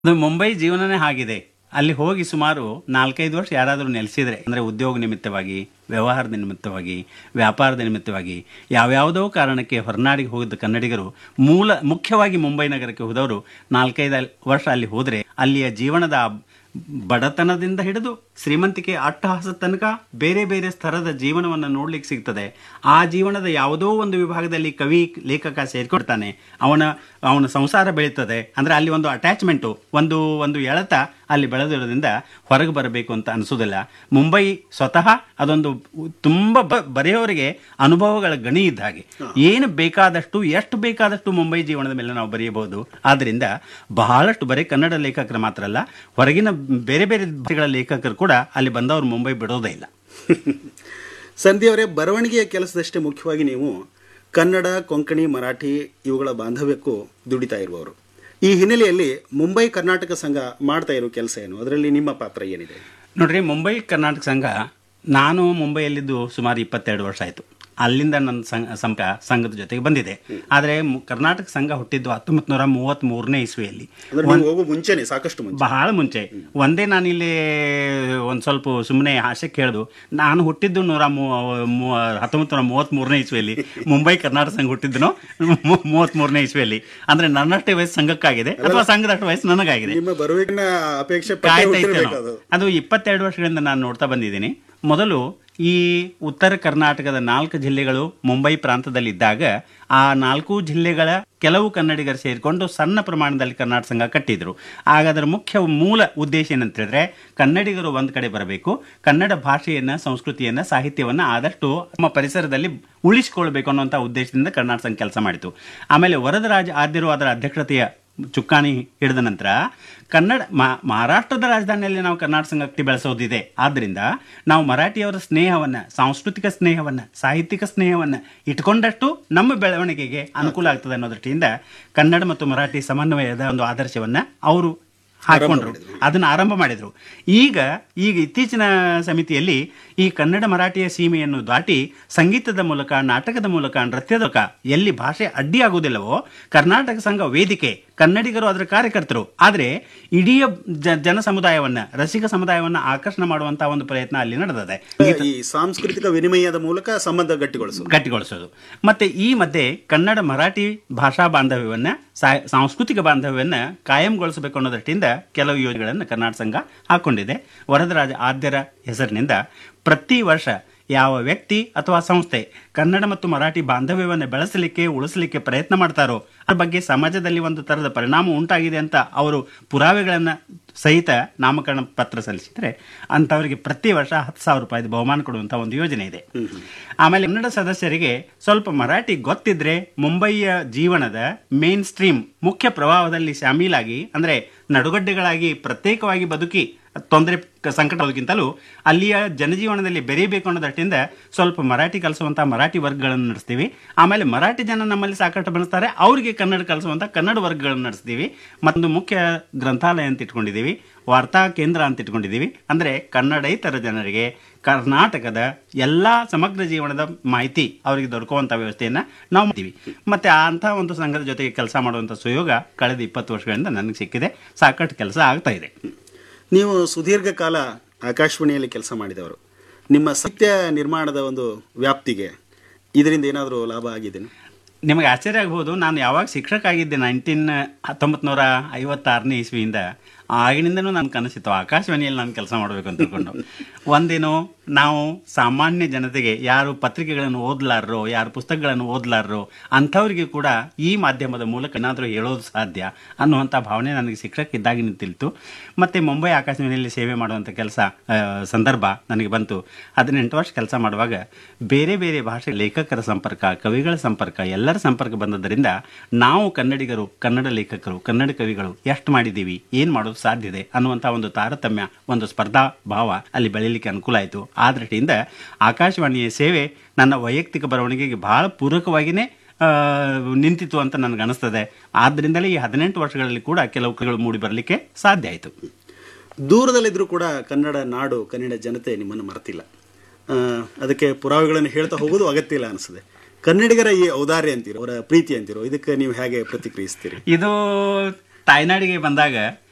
ಅದು ಮುಂಬೈ ಜೀವನನೇ ಆಗಿದೆ ಅಲ್ಲಿ ಹೋಗಿ ಸುಮಾರು ನಾಲ್ಕೈದು ವರ್ಷ ಯಾರಾದರೂ ನೆಲೆಸಿದ್ರೆ ಅಂದ್ರೆ ಉದ್ಯೋಗ ನಿಮಿತ್ತವಾಗಿ ವ್ಯವಹಾರದ ನಿಮಿತ್ತವಾಗಿ ವ್ಯಾಪಾರದ ನಿಮಿತ್ತವಾಗಿ ಯಾವ್ಯಾವುದೋ ಕಾರಣಕ್ಕೆ ಹೊರನಾಡಿಗೆ ಹೋಗಿದ್ದ ಕನ್ನಡಿಗರು ಮೂಲ ಮುಖ್ಯವಾಗಿ ಮುಂಬೈ ನಗರಕ್ಕೆ ಹೋದವರು ನಾಲ್ಕೈದು ಅಲ್- ವರ್ಷ ಅಲ್ಲಿ ಹೋದ್ರೆ ಅಲ್ಲಿಯ ಜೀವನದ ಆ ಬಡತನದಿಂದ ಹಿಡಿದು ಶ್ರೀಮಂತಿಕೆ ಅಟ್ಟಹಾಸದ ತನಕ ಬೇರೆ ಬೇರೆ ಸ್ತರದ ಜೀವನವನ್ನು ನೋಡ್ಲಿಕ್ಕೆ ಸಿಗ್ತದೆ ಆ ಜೀವನದ ಯಾವುದೋ ಒಂದು ವಿಭಾಗದಲ್ಲಿ ಕವಿ ಲೇಖಕ ಸೇರ್ಕೊಡ್ತಾನೆ ಅವನ ಅವನ ಸಂಸಾರ ಬೆಳೀತದೆ ಅಂದ್ರೆ ಅಲ್ಲಿ ಒಂದು ಅಟ್ಯಾಚ್ಮೆಂಟು ಒಂದು ಒಂದು ಎಳೆತ ಅಲ್ಲಿ ಬೆಳೆದಿರೋದ್ರಿಂದ ಹೊರಗೆ ಬರಬೇಕು ಅಂತ ಅನಿಸೋದಿಲ್ಲ ಮುಂಬೈ ಸ್ವತಃ ಅದೊಂದು ತುಂಬ ಬ- ಬರೆಯೋರಿಗೆ ಅನುಭವಗಳ ಗಣಿ ಇದ್ದ ಹಾಗೆ ಏನು ಬೇಕಾದಷ್ಟು ಎಷ್ಟು ಬೇಕಾದಷ್ಟು ಮುಂಬೈ ಜೀವನದ ಮೇಲೆ ನಾವು ಬರೆಯಬಹುದು ಆದ್ರಿಂದ ಬಹಳಷ್ಟು ಬರೀ ಕನ್ನಡ ಲೇಖಕರು ಮಾತ್ರ ಅಲ್ಲ ಹೊರಗಿನ ಬೇರೆ ಬೇರೆ ಭಾಷೆಗಳ ಲೇಖಕರು ಕೂಡ ಅಲ್ಲಿ ಬಂದವರು ಮುಂಬೈ ಬಿಡೋದೇ ಇಲ್ಲ ಸಂಧ್ಯಯವರೇ ಬರವಣಿಗೆಯ ಕೆಲಸದಷ್ಟೇ ಮುಖ್ಯವಾಗಿ ನೀವು ಕನ್ನಡ ಕೊಂಕಣಿ ಮರಾಠಿ ಇವುಗಳ ಬಾಂಧವ್ಯಕ್ಕೂ ದುಡಿತಾ ಇರುವವರು ಈ ಹಿನ್ನೆಲೆಯಲ್ಲಿ ಮುಂಬೈ ಕರ್ನಾಟಕ ಸಂಘ ಮಾಡ್ತಾ ಇರೋ ಕೆಲಸ ಏನು ಅದರಲ್ಲಿ ನಿಮ್ಮ ಪಾತ್ರ ಏನಿದೆ ನೋಡ್ರಿ ಮುಂಬೈ ಕರ್ನಾಟಕ ಸಂಘ ನಾನು ಮುಂಬೈಯಲ್ಲಿದ್ದು ಸುಮಾರು ಇಪ್ಪತ್ತೆರಡು ವರ್ಷ ಆಯಿತು ಅಲ್ಲಿಂದ ನನ್ನ ಸಂಘ ಸಂಘ ಸಂಘದ ಜೊತೆಗೆ ಬಂದಿದೆ ಆದರೆ ಮು- ಕರ್ನಾಟಕ ಸಂಘ ಹುಟ್ಟಿದ್ದು ಹತ್ತೊಂಬತ್ತು ನೂರ ಮೂವತ್ತ್ ಮೂರನೇ ಇಸ್ವಿಯಲ್ಲಿ ಅಂದ್ರೆ ನೀವು ಹೋಗೋ ಮುಂಚೆನೆ ಸಾಕಷ್ಟು ಮುಂಚೆ ಬಹಳ ಮುಂಚೆ ಒಂದೇ ನಾನಿಲ್ಲಿ ಒಂದು ಸ್ವಲ್ಪ ಸುಮ್ಮನೆ ಆಸೆ ಕೇಳ್ದು ನಾನು ಹುಟ್ಟಿದ್ದು ನೂರ ಹತ್ತೊಂಬತ್ತು ನೂರ ಮೂವತ್ತ್ ಮೂರನೇ ಇಸ್ವಿಯಲ್ಲಿ ಮುಂಬೈ ಕರ್ನಾಟಕ ಸಂಘ ಹುಟ್ಟಿದ್ದನು ಮೂವತ್ತ್ ಮೂರನೇ ಇಸ್ವಿಯಲ್ಲಿ ಅಂದ್ರೆ ನನ್ನಷ್ಟೇ ವಯಸ್ಸು ಸಂಘಕ್ಕಾಗಿದೆ ಅಥವಾ ಸಂಘದಷ್ಟು ವಯಸ್ಸು ನನಗಾಗಿದೆ ನಿಮ್ಮ ಬರುವಿನ ಅಪೇಕ್ಷೆ ಪಟ್ಟೆ ಕಾಯ್ತಾ ಹುಟ್ಟಿರ್ಬೇಕು ಇತ್ತೇನೋ. ಅದು ಅದು ಇಪ್ಪತ್ತೆರಡು ವರ್ಷಗಳಿಂದ ನಾನು ನೋಡ್ತಾ ಬಂದಿದ್ದೀನಿ ಮೊದಲು ಈ ಉತ್ತರ ಕರ್ನಾಟಕದ ನಾಲ್ಕು ಜಿಲ್ಲೆಗಳು ಮುಂಬೈ ಪ್ರಾಂತದಲ್ಲಿದ್ದಾಗ ಆ ನಾಲ್ಕು ಜಿಲ್ಲೆಗಳ ಕೆಲವು ಕನ್ನಡಿಗರು ಸೇರಿಕೊಂಡು ಸಣ್ಣ ಪ್ರಮಾಣದಲ್ಲಿ ಕರ್ನಾಟಕ ಸಂಘ ಕಟ್ಟಿದ್ರು ಆಗ ಅದರ ಮುಖ್ಯ ಮೂಲ ಉದ್ದೇಶ ಏನಂತ ಹೇಳಿದ್ರೆ ಕನ್ನಡಿಗರು ಒಂದ್ ಕಡೆ ಬರಬೇಕು ಕನ್ನಡ ಭಾಷೆಯನ್ನ ಸಂಸ್ಕೃತಿಯನ್ನ ಸಾಹಿತ್ಯವನ್ನ ಆದಷ್ಟು ನಮ್ಮ ಪರಿಸರದಲ್ಲಿ ಉಳಿಸಿಕೊಳ್ಬೇಕು ಅನ್ನುವಂಥ ಉದ್ದೇಶದಿಂದ ಕರ್ನಾಟಕ ಸಂಘ ಕೆಲಸ ಮಾಡಿತು ಆಮೇಲೆ ವರದರಾಜ ಆದ್ಯರು ಅದರ ಅಧ್ಯಕ್ಷತೆಯ ಚುಕ್ಕಾಣಿ ಹಿಡಿದ ನಂತರ ಕನ್ನಡ ಮಾ- ಮಹಾರಾಷ್ಟ್ರದ ರಾಜಧಾನಿಯಲ್ಲಿ ನಾವು ಕರ್ನಾಟಕ ಸಂಘ ಕಟ್ಟಿ ಬೆಳೆಸೋದಿದೆ ಆದ್ರಿಂದ ನಾವು ಮರಾಠಿಯವರ ಸ್ನೇಹವನ್ನ ಸಾಂಸ್ಕೃತಿಕ ಸ್ನೇಹವನ್ನ ಸಾಹಿತ್ಯಿಕ ಸ್ನೇಹವನ್ನ ಇಟ್ಕೊಂಡಷ್ಟು ನಮ್ಮ ಬೆಳವಣಿಗೆಗೆ ಅನುಕೂಲ ಆಗ್ತದೆ ಅನ್ನೋ ದೃಷ್ಟಿಯಿಂದ ಕನ್ನಡ ಮತ್ತು ಮರಾಠಿ ಸಮನ್ವಯದ ಒಂದು ಆದರ್ಶವನ್ನ ಅವರು ಹಾಕೊಂಡ್ರು ಅದನ್ನ ಆರಂಭ ಮಾಡಿದ್ರು ಈಗ ಈಗ ಇತ್ತೀಚಿನ ಸಮಿತಿಯಲ್ಲಿ ಈ ಕನ್ನಡ ಮರಾಠಿಯ ಸೀಮೆಯನ್ನು ದಾಟಿ ಸಂಗೀತದ ಮೂಲಕ ನಾಟಕದ ಮೂಲಕ ನೃತ್ಯದ ಮೂಲಕ ಎಲ್ಲಿ ಭಾಷೆ ಅಡ್ಡಿ ಆಗುವುದಿಲ್ಲವೋ ಕರ್ನಾಟಕ ಸಂಘ ವೇದಿಕೆ ಕನ್ನಡಿಗರು ಅದರ ಕಾರ್ಯಕರ್ತರು ಆದ್ರೆ ಇಡೀ ಜ- ಜನ ಸಮುದಾಯವನ್ನ ರಸಿಕ ಸಮುದಾಯವನ್ನ ಆಕರ್ಷಣೆ ಮಾಡುವಂತಹ ಒಂದು ಪ್ರಯತ್ನ ಅಲ್ಲಿ ನಡೆದಿದೆ ಈ ಸಾಂಸ್ಕೃತಿಕ ವಿನಿಮಯದ ಮೂಲಕ ಸಂಬಂಧ ಗಟ್ಟಿಗೊಳಿಸೋದು ಗಟ್ಟಿಗೊಳಿಸೋದು ಮತ್ತೆ ಈ ಮಧ್ಯೆ ಕನ್ನಡ ಮರಾಠಿ ಭಾಷಾ ಬಾಂಧವ್ಯವನ್ನ ಸಾ- ಸಾಂಸ್ಕೃತಿಕ ಬಾಂಧವ್ಯವನ್ನ ಕಾಯಂಗೊಳಿಸಬೇಕು ಅನ್ನೋ ದೃಷ್ಟಿಯಿಂದ ಕೆಲವು ಯೋಜನೆಗಳನ್ನು ಕರ್ನಾಟಕ ಸಂಘ ಹಾಕೊಂಡಿದೆ ವರದರಾಜ ಆದ್ಯರ ಹೆಸರಿನಿಂದ ಪ್ರತಿ ವರ್ಷ ಯಾವ ವ್ಯಕ್ತಿ ಅಥವಾ ಸಂಸ್ಥೆ ಕನ್ನಡ ಮತ್ತು ಮರಾಠಿ ಬಾಂಧವ್ಯವನ್ನು ಬೆಳೆಸಲಿಕ್ಕೆ ಉಳಿಸಲಿಕ್ಕೆ ಪ್ರಯತ್ನ ಮಾಡ್ತಾರೋ ಅದ್ರ ಬಗ್ಗೆ ಸಮಾಜದಲ್ಲಿ ಒಂದು ತರದ ಪರಿಣಾಮ ಉಂಟಾಗಿದೆ ಅಂತ ಅವರು ಪುರಾವೆಗಳನ್ನ ಸಹಿತ ನಾಮಕರಣ ಪತ್ರ ಸಲ್ಲಿಸಿದ್ರೆ ಅಂಥವರಿಗೆ ಪ್ರತಿ ವರ್ಷ ಹತ್ತು ಸಾವಿರ ರೂಪಾಯಿ ಬಹುಮಾನ ಕೊಡುವಂತ ಒಂದು ಯೋಜನೆ ಇದೆ ಆಮೇಲೆ ಕನ್ನಡ ಸದಸ್ಯರಿಗೆ ಸ್ವಲ್ಪ ಮರಾಠಿ ಗೊತ್ತಿದ್ರೆ ಮುಂಬಯಿಯ ಜೀವನದ ಮೇನ್ ಸ್ಟ್ರೀಮ್ ಮುಖ್ಯ ಪ್ರವಾಹದಲ್ಲಿ ಶಾಮೀಲಾಗಿ ಅಂದ್ರೆ ನಡುಗಡ್ಡೆಗಳಾಗಿ ಪ್ರತ್ಯೇಕವಾಗಿ ಬದುಕಿ ತೊಂದರೆ ಕ- ಸಂಕಟಕ್ಕಿಂತಲೂ ಅಲ್ಲಿಯ ಜನಜೀವನದಲ್ಲಿ ಬೆರೀಬೇಕು ಅನ್ನೋ ದೃಷ್ಟಿಯಿಂದ ಸ್ವಲ್ಪ ಮರಾಠಿ ಕಲಿಸುವಂತ ಮರಾಠಿ ವರ್ಗಗಳನ್ನು ನಡೆಸ್ತೀವಿ ಆಮೇಲೆ ಮರಾಠಿ ಜನ ನಮ್ಮಲ್ಲಿ ಸಾಕಷ್ಟು ಬೆಳೆಸ್ತಾರೆ ಅವರಿಗೆ ಕನ್ನಡ ಕಲಿಸುವಂತ ಕನ್ನಡ ವರ್ಗಗಳನ್ನು ನಡೆಸ್ತೀವಿ ಮತ್ತೊಂದು ಮುಖ್ಯ ಗ್ರಂಥಾಲಯ ಅಂತ ಇಟ್ಕೊಂಡಿದ್ದೀವಿ ವಾರ್ತಾ ಕೇಂದ್ರ ಅಂತ ಇಟ್ಕೊಂಡಿದ್ದೀವಿ ಅಂದ್ರೆ ಕನ್ನಡೇತರ ಜನರಿಗೆ ಕರ್ನಾಟಕದ ಎಲ್ಲಾ ಸಮಗ್ರ ಜೀವನದ ಮಾಹಿತಿ ಅವರಿಗೆ ದೊರಕುವಂತ ವ್ಯವಸ್ಥೆಯನ್ನ ನಾವು ಮಾಡ್ತೀವಿ ಮತ್ತೆ ಅಂತ ಒಂದು ಸಂಘದ ಜೊತೆಗೆ ಕೆಲಸ ಮಾಡುವಂತ ಸುಯೋಗ ಕಳೆದ ಇಪ್ಪತ್ತು ವರ್ಷಗಳಿಂದ ನನಗೆ ಸಿಕ್ಕಿದೆ ಸಾಕಷ್ಟು ಕೆಲಸ ಆಗ್ತಾ ಇದೆ ನೀವು ಸುದೀರ್ಘ ಕಾಲ ಆಕಾಶವಾಣಿಯಲ್ಲಿ ಕೆಲಸ ಮಾಡಿದವರು ನಿಮ್ಮ ಸಾಹಿತ್ಯ ನಿರ್ಮಾಣದ ಒಂದು ವ್ಯಾಪ್ತಿಗೆ ಇದರಿಂದ ಏನಾದರೂ ಲಾಭ ಆಗಿದೆಯಾ ನಿಮಗೆ ಆಶ್ಚರ್ಯ ಆಗ್ಬೋದು ನಾನು ಯಾವಾಗ ಶಿಕ್ಷಕ ಆಗಿದ್ದೆ ನೈನ್ಟೀನ್ ಹತ್ತೊಂಬತ್ತು ನೂರ ಐವತ್ತಾರನೇ ಇಸ್ವಿಯಿಂದ ಆಗಿನಿಂದನೂ ನನ್ನ ಕನಸಿತ್ತು ಆಕಾಶವಾಣಿಯಲ್ಲಿ ನಾನು ಕೆಲಸ ಮಾಡಬೇಕು ಅಂತ ತಿಳ್ಕೊಂಡು ಒಂದೇನು ನಾವು ಸಾಮಾನ್ಯ ಜನತೆಗೆ ಯಾರು ಪತ್ರಿಕೆಗಳನ್ನು ಓದಲಾರರೋ ಯಾರು ಪುಸ್ತಕಗಳನ್ನು ಓದಲಾರರೋ ಅಂಥವ್ರಿಗೆ ಕೂಡ ಈ ಮಾಧ್ಯಮದ ಮೂಲಕ ಏನಾದರೂ ಹೇಳೋದು ಸಾಧ್ಯ ಅನ್ನುವಂಥ ಭಾವನೆ ನನಗೆ ಶಿಕ್ಷಕ ಇದ್ದಾಗಿನ ತಿಳಿತು ಮತ್ತೆ ಮುಂಬೈ ಆಕಾಶವಾಣಿಯಲ್ಲಿ ಸೇವೆ ಮಾಡುವಂಥ ಕೆಲಸ ಆ, ಸಂದರ್ಭ ನನಗೆ ಬಂತು ಹದಿನೆಂಟು ವರ್ಷ ಕೆಲಸ ಮಾಡುವಾಗ ಬೇರೆ ಬೇರೆ ಭಾಷೆ ಲೇಖಕರ ಸಂಪರ್ಕ ಕವಿಗಳ ಸಂಪರ್ಕ ಎಲ್ಲರ ಸಂಪರ್ಕ ಬಂದದ್ದರಿಂದ ನಾವು ಕನ್ನಡಿಗರು ಕನ್ನಡ ಲೇಖಕರು ಕನ್ನಡ ಕವಿಗಳು ಎಷ್ಟು ಮಾಡಿದ್ದೀವಿ ಏನ್ ಮಾಡೋದು ಸಾಧ್ಯ ಇದೆ ಅನ್ನುವಂಥ ಒಂದು ತಾರತಮ್ಯ ಒಂದು ಸ್ಪರ್ಧಾ ಭಾವ ಅಲ್ಲಿ ಬೆಳೀಲಿಕ್ಕೆ ಅನುಕೂಲ ಆಯಿತು ಆ ದೃಷ್ಟಿಯಿಂದ ಆಕಾಶವಾಣಿಯ ಸೇವೆ ನನ್ನ ವೈಯಕ್ತಿಕ ಬರವಣಿಗೆಗೆ ಬಹಳ ಪೂರಕವಾಗಿಯೇ ಆ, ನಿಂತಿತು ಅಂತ ನನಗೆ ಅನಿಸ್ತದೆ ಆದ್ರಿಂದಲೇ ಈ ಹದಿನೆಂಟು ವರ್ಷಗಳಲ್ಲಿ ಕೂಡ ಕೆಲವು ಕವಿಗಳು ಮೂಡಿ ಬರಲಿಕ್ಕೆ ಸಾಧ್ಯ ಆಯಿತು ದೂರದಲ್ಲಿದ್ದರೂ ಕೂಡ ಕನ್ನಡ ನಾಡು ಕನ್ನಡ ಜನತೆ ನಿಮ್ಮನ್ನು ಮರೆತಿಲ್ಲ ಆ, ಅದಕ್ಕೆ ಪುರಾವೆಗಳನ್ನು ಹೇಳ್ತಾ ಹೋಗೋದು ಅಗತ್ಯ ಇಲ್ಲ ಅನಿಸ್ತದೆ ಕನ್ನಡಿಗರ ಈ ಔದಾರ್ಯ ಅಂತೀರೋ ಅವರ ಪ್ರೀತಿ ಅಂತೀರೋ ಇದಕ್ಕೆ ನೀವು ಹೇಗೆ ಪ್ರತಿಕ್ರಿಯಿಸ್ತೀರಿ ಇದು ತಾಯ್ನಾಡಿಗೆ ಬಂದಾಗ